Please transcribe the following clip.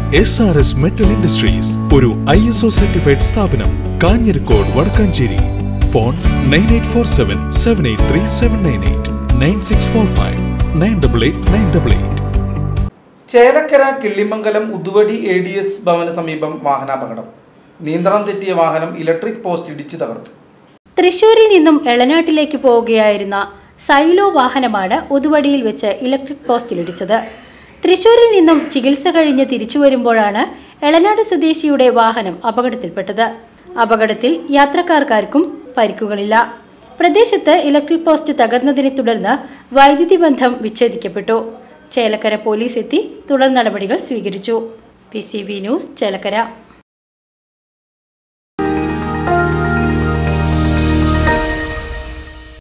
S R S metal industries ഒരു I S O certified സ്ഥാപനം Kanjirakode Vadakkanchery phone nine eight four seven seven eight three seven nine eight nine six four five nine double eight nine double eight Chelakkara Killimangalam Uthuvadi A D S ഭവന സമീപം വാഹനാപകടം നിയന്ത്രണം തെറ്റിയ വാഹനം electric post ഇടിച്ചു തകർത്തു തൃശൂരിൽ നിന്നും എളനാട്ടിലേക്ക് പോവുകയായിരുന്ന സൈലോ വാഹനമാണ് ഉതുവടിയിൽ വെച്ച് ഇലക്ട്രിക് പോസ്റ്റിലിടിച്ചത് തൃശൂരിൽ നിന്നും ചികിത്സ കഴിഞ്ഞ് തിരിച്ചു വരുമ്പോഴാണ് എളനാട് സ്വദേശിയുടെ വാഹനം അപകടത്തിൽപ്പെട്ടത് അപകടത്തിൽ യാത്രക്കാർക്കാർക്കും പരിക്കുകളില്ല പ്രദേശത്ത് ഇലക്ട്രിക് പോസ്റ്റ് തകർന്നതിനെ തുടർന്ന് വൈദ്യുതി ബന്ധം വിച്ഛേദിക്കപ്പെട്ടു ചേലക്കര പോലീസ് എത്തി തുടർ നടപടികൾ സ്വീകരിച്ചു P C B news Chelakkara